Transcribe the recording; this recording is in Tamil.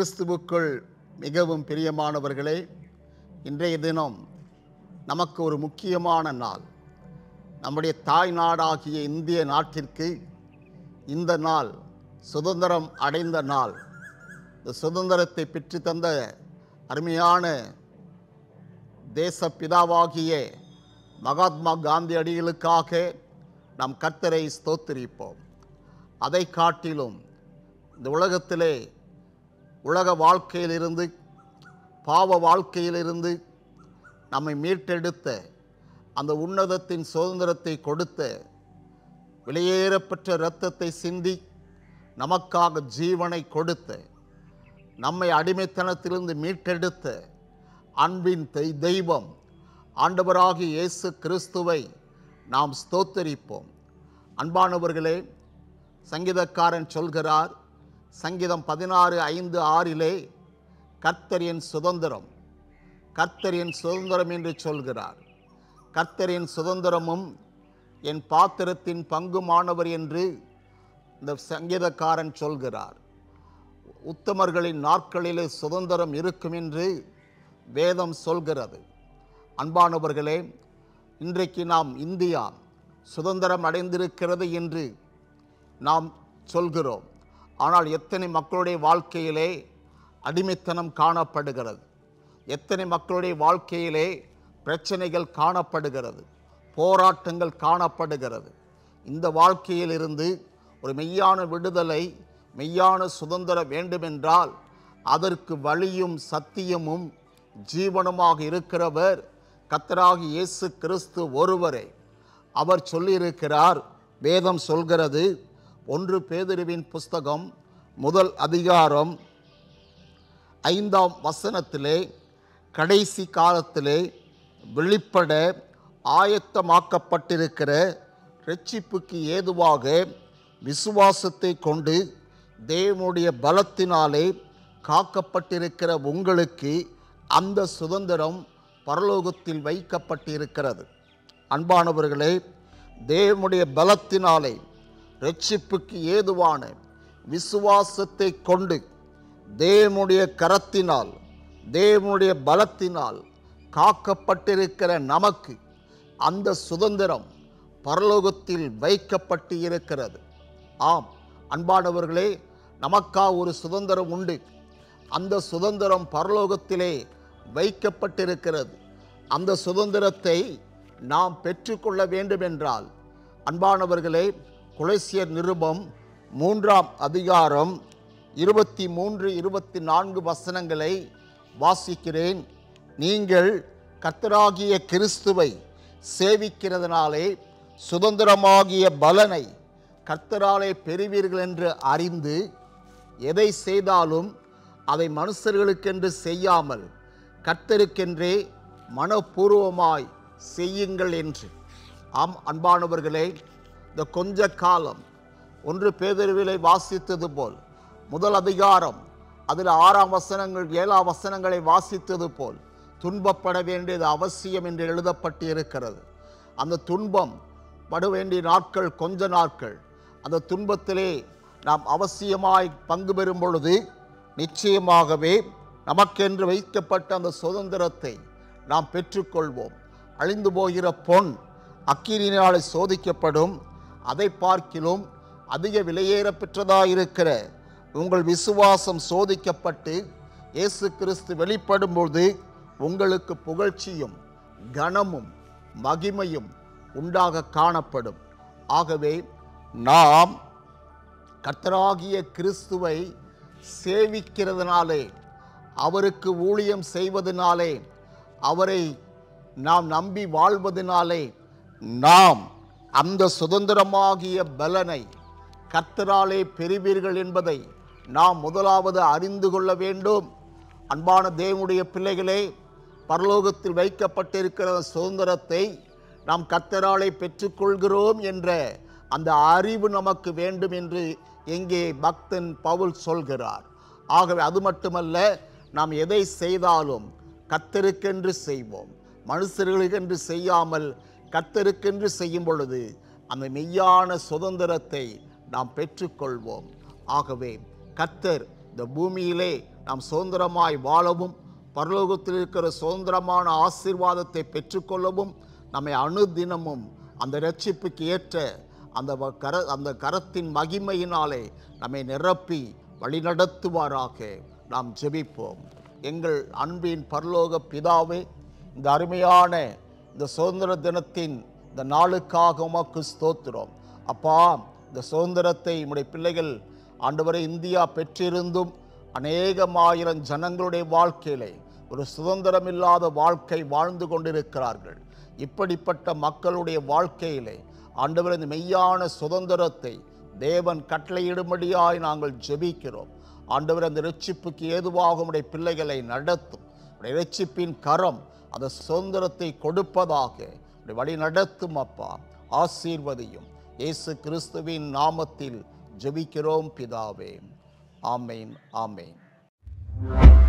கிறிஸ்துவுக்குள் மிகவும் பிரியமானவர்களே இன்றைய தினம் நமக்கு ஒரு முக்கியமான நாள் நம்முடைய தாய் நாடாகிய இந்திய நாட்டிற்கு இந்த நாள் சுதந்திரம் அடைந்த நாள் இந்த சுதந்திரத்தை பெற்று தந்த அருமையான தேசப்பிதாவாகிய மகாத்மா காந்தியடிகளுக்காக நாம் கர்த்தரை ஸ்தோத்திரிப்போம் அதை காட்டிலும் இந்த உலகத்திலே உலக வாழ்க்கையிலிருந்து பாவ வாழ்க்கையிலிருந்து நம்மை மீட்டெடுத்த அந்த உன்னதத்தின் சுதந்திரத்தை கொடுத்த வெளியேறப்பெற்ற இரத்தத்தை சிந்தி நமக்காக ஜீவனை கொடுத்த நம்மை அடிமைத்தனத்திலிருந்து மீட்டெடுத்த அன்பின் தெய்- தெய்வம் ஆண்டவராகிய இயேசு கிறிஸ்துவை நாம் ஸ்தோத்தரிப்போம் அன்பானவர்களே சங்கீதக்காரன் சொல்கிறார் சங்கீதம் பதினாறு ஐந்து ஆறிலே கர்த்தர் என் சுதந்திரம் கர்த்தர் என் சுதந்திரம் என்று சொல்கிறார் கர்த்தரின் சுதந்திரமும் என் பாத்திரத்தின் பங்குமானவர் என்று இந்த சங்கீதக்காரன் சொல்கிறார் உத்தமர்களின் நாட்களிலே சுதந்திரம் இருக்கும் என்று வேதம் சொல்கிறது அன்பானவர்களே இன்றைக்கு நாம் இந்தியா சுதந்திரம் அடைந்திருக்கிறது என்று நாம் சொல்கிறோம் ஆனால் எத்தனை மக்களுடைய வாழ்க்கையிலே அடிமைத்தனம் காணப்படுகிறது எத்தனை மக்களுடைய வாழ்க்கையிலே பிரச்சனைகள் காணப்படுகிறது போராட்டங்கள் காணப்படுகிறது இந்த வாழ்க்கையிலிருந்து ஒரு மெய்யான விடுதலை மெய்யான சுதந்திரம் வேண்டுமென்றால் அதற்கு வழியும் சத்தியமும் ஜீவனுமாக இருக்கிறவர் கத்தராகி இயேசு கிறிஸ்து ஒருவரே அவர் சொல்லியிருக்கிறார் வேதம் சொல்கிறது ஒன்று பேதுருவின் புஸ்தகம் முதல் அதிகாரம் ஐந்தாம் வசனத்திலே கடைசி காலத்திலே வெளிப்பட ஆயத்தமாக்கப்பட்டிருக்கிற ரட்சிப்புக்கு ஏதுவாக விசுவாசத்தை கொண்டு தேவனுடைய பலத்தினாலே காக்கப்பட்டிருக்கிற உங்களுக்கு அந்த சுதந்திரம் பரலோகத்தில் வைக்கப்பட்டிருக்கிறது அன்பானவர்களே தேவனுடைய பலத்தினாலே ரட்சிப்புக்கு ஏதுவான விசுவாசத்தை கொண்டு தேவனுடைய கரத்தினால் தேவனுடைய பலத்தினால் காக்கப்பட்டிருக்கிற நமக்கு அந்த சுதந்திரம் பரலோகத்தில் வைக்கப்பட்டு இருக்கிறது ஆம் அன்பானவர்களே நமக்கா ஒரு சுதந்திரம் உண்டு அந்த சுதந்திரம் பரலோகத்திலே வைக்கப்பட்டிருக்கிறது அந்த சுதந்திரத்தை நாம் பெற்றுக்கொள்ள வேண்டுமென்றால் அன்பானவர்களே குலேசியர் நிருபம் மூன்றாம் அதிகாரம் இருபத்தி மூன்று இருபத்தி நான்கு வசனங்களை வாசிக்கிறேன் நீங்கள் கர்த்தராகிய கிறிஸ்துவை சேவிக்கிறதுனாலே சுதந்திரமாகிய பலனை கர்த்தராலே பெறுவீர்கள் என்று அறிந்து எதை செய்தாலும் அதை மனுஷர்களுக்கென்று செய்யாமல் கர்த்தருக்கென்றே மனப்பூர்வமாய் செய்யுங்கள் என்று ஆம் அன்பானவர்களே இந்த கொஞ்ச காலம் ஒன்று பேதருவிலை வாசித்தது போல் முதல் அதிகாரம் அதில் ஆறாம் வசனங்கள் ஏழாம் வசனங்களை வாசித்தது போல் துன்பப்பட வேண்டியது அவசியம் என்று எழுதப்பட்டு இருக்கிறது அந்த துன்பம் பட வேண்டிய நாட்கள் கொஞ்ச நாட்கள் அந்த துன்பத்திலே நாம் அவசியமாய் பங்கு பெறும் பொழுது நிச்சயமாகவே நமக்கென்று வைக்கப்பட்ட அந்த சுதந்திரத்தை நாம் பெற்றுக்கொள்வோம் அழிந்து போகிற பொன் அக்கினியினாலே சோதிக்கப்படும் அதை பார்க்கிலும் அதிக விலையேற பெற்றதாயிருக்கிற உங்கள் விசுவாசம் சோதிக்கப்பட்டு இயேசு கிறிஸ்து வெளிப்படும்போது உங்களுக்கு புகழ்ச்சியும் கனமும் மகிமையும் உண்டாக காணப்படும் ஆகவே நாம் கர்த்தராகிய கிறிஸ்துவை சேவிக்கிறதுனாலே அவருக்கு ஊழியம் செய்வதனாலே அவரை நாம் நம்பி வாழ்வதனாலே நாம் அந்த சுதந்திரமாகிய பலனை கர்த்தராலே பெறுவீர்கள் என்பதை நாம் முதலாவது அறிந்து கொள்ள வேண்டும் அன்பான தேவனுடைய பிள்ளைகளே பரலோகத்தில் வைக்கப்பட்டிருக்கிற சுதந்திரத்தை நாம் கர்த்தராலே பெற்றுக்கொள்கிறோம் என்ற அந்த அறிவு நமக்கு வேண்டும் என்று எங்கே பக்தன் பவுல் சொல்கிறார் ஆகவே அது மட்டுமல்ல நாம் எதை செய்தாலும் கர்த்தருக்கென்று செய்வோம் மனுஷர்களுக்கென்று செய்யாமல் கர்த்தருக்கென்று செய்யும் பொழுது அந்த மெய்யான சுதந்திரத்தை நாம் பெற்றுக்கொள்வோம் ஆகவே கர்த்தர் இந்த பூமியிலே நாம் சுதந்திரமாய் வாழவும் பரலோகத்தில் இருக்கிற சுதந்திரமான ஆசீர்வாதத்தை பெற்றுக்கொள்ளவும் நம்மை அணுதினமும் அந்த ரட்சிப்புக்கு ஏற்ற அந்த வ- கர அந்த கரத்தின் மகிமையினாலே நம்மை நிரப்பி வழிநடத்துவாராக நாம் ஜெபிப்போம் எங்கள் அன்பின் பரலோக பிதாவே இந்த அருமையான இந்த சுதந்திர தினத்தின் இந்த நாளுக்காக உமக்கு ஸ்தோத்திரம் அப்பா இந்த சுதந்திரத்தை உம்முடைய பிள்ளைகள் ஆண்டவரை இந்தியா பெற்றிருந்தும் அநேகமாயிரம் ஜனங்களுடைய வாழ்க்கையிலே ஒரு சுதந்திரமில்லாத வாழ்க்கை வாழ்ந்து கொண்டிருக்கிறார்கள் இப்படிப்பட்ட மக்களுடைய வாழ்க்கையிலே ஆண்டவர் இந்த மெய்யான சுதந்திரத்தை தேவன் கட்டளையிடும்படியாய் நாங்கள் ஜெபிக்கிறோம் ஆண்டவர் அந்த ரட்சிப்புக்கு ஏதுவாக உடைய பிள்ளைகளை நடத்தும் உடைய ரட்சிப்பின் கரம் அந்த சுதந்திரத்தை கொடுப்பதாக உடைய வழி நடத்தும் அப்பா ஆசீர்வதியும் இயேசு கிறிஸ்துவின் நாமத்தில் ஜெபிக்கிறோம் பிதாவே ஆமேன் ஆமேன்